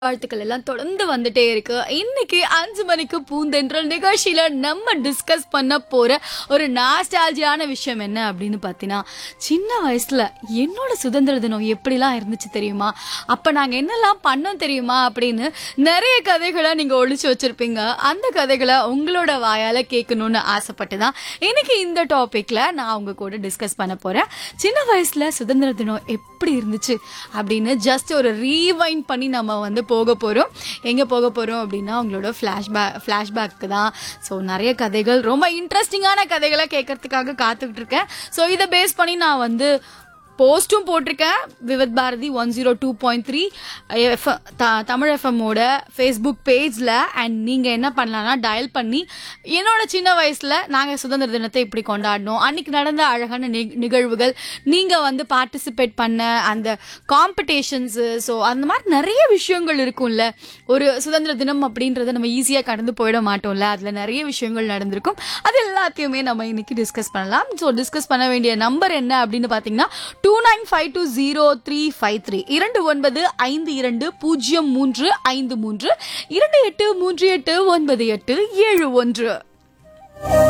வாழ்த்துக்கள் எல்லாம் தொடர்ந்து வந்துட்டே இருக்கு இன்னைக்கு அஞ்சு மணிக்கு பூந்தென்றல் நிகழ்ச்சியில நம்ம டிஸ்கஸ் பண்ண போற ஒரு நாஸ்டாலஜியான விஷயம் என்ன அப்படின்னு பார்த்தீங்கன்னா சின்ன வயசுல என்னோட சுதந்திர தினம் எப்படிலாம் இருந்துச்சு தெரியுமா அப்ப நாங்க என்னெல்லாம் பண்ணோம் தெரியுமா அப்படின்னு நிறைய கதைகளை நீங்க ஒழிச்சு வச்சிருப்பீங்க அந்த கதைகளை உங்களோட வாயால கேட்கணும்னு ஆசைப்பட்டு தான் இன்னைக்கு இந்த டாபிக்ல நான் உங்க கூட டிஸ்கஸ் பண்ண போறேன் சின்ன வயசுல சுதந்திர தினம் எப்படி இருந்துச்சு அப்படின்னு ஜஸ்ட் ஒரு ரீவைண்ட் பண்ணி நம்ம வந்து போக போகிறோம் எங்கே போக போகிறோம் அப்படின்னா உங்களோட ஃப்ளாஷ்பேக் ஃப்ளாஷ்பேக்கு தான் ஸோ நிறைய கதைகள் ரொம்ப இன்ட்ரெஸ்டிங்கான கதைகளை கேட்கறதுக்காக காத்துக்கிட்டு இருக்கேன் ஸோ இதை பேஸ் பண்ணி நான் வந்து போஸ்ட்டும் போட்டிருக்கேன் Vividh Bharati one zero two point three Tamil எஃப்எம்மோட ஃபேஸ்புக் பேஜில் அண்ட் நீங்கள் என்ன பண்ணலாம்னா டயல் பண்ணி என்னோட சின்ன வயசில் நாங்கள் சுதந்திர தினத்தை இப்படி கொண்டாடினோம் அன்னைக்கு நடந்த அழகான நிக- நிகழ்வுகள் நீங்கள் வந்து பார்ட்டிசிபேட் பண்ண அந்த காம்படிஷன்ஸு ஸோ அந்த மாதிரி நிறைய விஷயங்கள் இருக்கும்ல ஒரு சுதந்திர தினம் அப்படின்றத நம்ம ஈஸியாக கடந்து போயிட மாட்டோம்ல அதில் நிறைய விஷயங்கள் நடந்திருக்கும் அது எல்லாத்தையுமே நம்ம இன்னைக்கு டிஸ்கஸ் பண்ணலாம் ஸோ டிஸ்கஸ் பண்ண வேண்டிய நம்பர் என்ன அப்படின்னு பார்த்தீங்கன்னா two nine five two zero three five three இரண்டு ஒன்பது ஐந்து இரண்டு பூஜ்ஜியம் மூன்று ஐந்து மூன்று இரண்டு எட்டு மூன்று எட்டு ஒன்பது எட்டு ஏழு ஒன்று